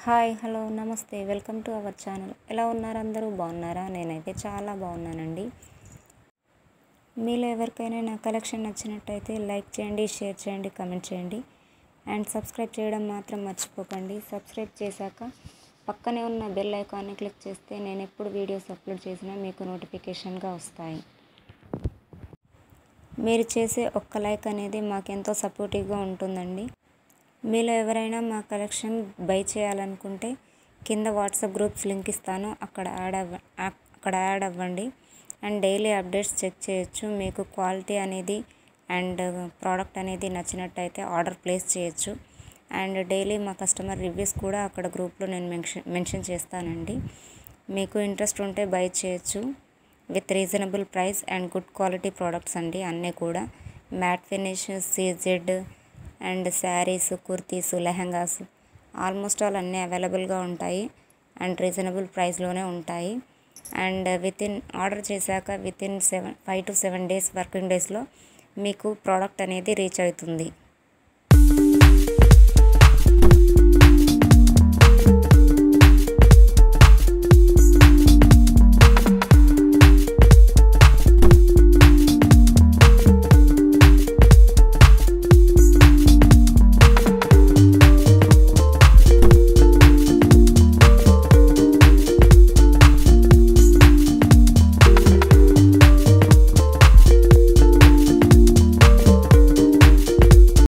hi hello namaste welcome to our channel ఎలా ఉన్నారు అందరూ బాగున్నారా నేనైతే చాలా బాగున్నానండి మీలో ఎవరికైనా నా కలెక్షన్ నచ్చినట్టయితే లైక్ చేయండి షేర్ చేయండి కమెంట్ చేయండి అండ్ సబ్స్క్రైబ్ చేయడం మాత్రం మర్చిపోకండి సబ్స్క్రైబ్ చేశాక పక్కనే ఉన్న బెల్ ఐకాన్ని క్లిక్ చేస్తే నేను ఎప్పుడు వీడియోస్ అప్లోడ్ చేసినా మీకు నోటిఫికేషన్గా వస్తాయి మీరు చేసే ఒక్క లైక్ అనేది మాకెంతో సపోర్టివ్గా ఉంటుందండి మీలో ఎవరైనా మా కలెక్షన్ బై చేయాలనుకుంటే కింద వాట్సాప్ గ్రూప్స్ లింక్ ఇస్తాను అక్కడ యాడ్ అవ్వ అక్కడ యాడ్ అవ్వండి అండ్ డైలీ అప్డేట్స్ చెక్ చేయొచ్చు మీకు క్వాలిటీ అనేది అండ్ ప్రోడక్ట్ అనేది నచ్చినట్టయితే ఆర్డర్ ప్లేస్ చేయొచ్చు అండ్ డైలీ మా కస్టమర్ రివ్యూస్ కూడా అక్కడ గ్రూప్లో నేను మెన్షన్ మెన్షన్ చేస్తానండి మీకు ఇంట్రెస్ట్ ఉంటే బై చేయొచ్చు with reasonable price and good quality products అండి అన్నీ కూడా matte finish CZ and sarees kurtis lehengas almost all అన్నీ అవైలబుల్గా ఉంటాయి అండ్ రీజనబుల్ ప్రైస్లోనే ఉంటాయి అండ్ విత్ ఇన్ ఆర్డర్ చేశాక with in seven five to seven days working డేస్లో మీకు ప్రోడక్ట్ అనేది రీచ్ అవుతుంది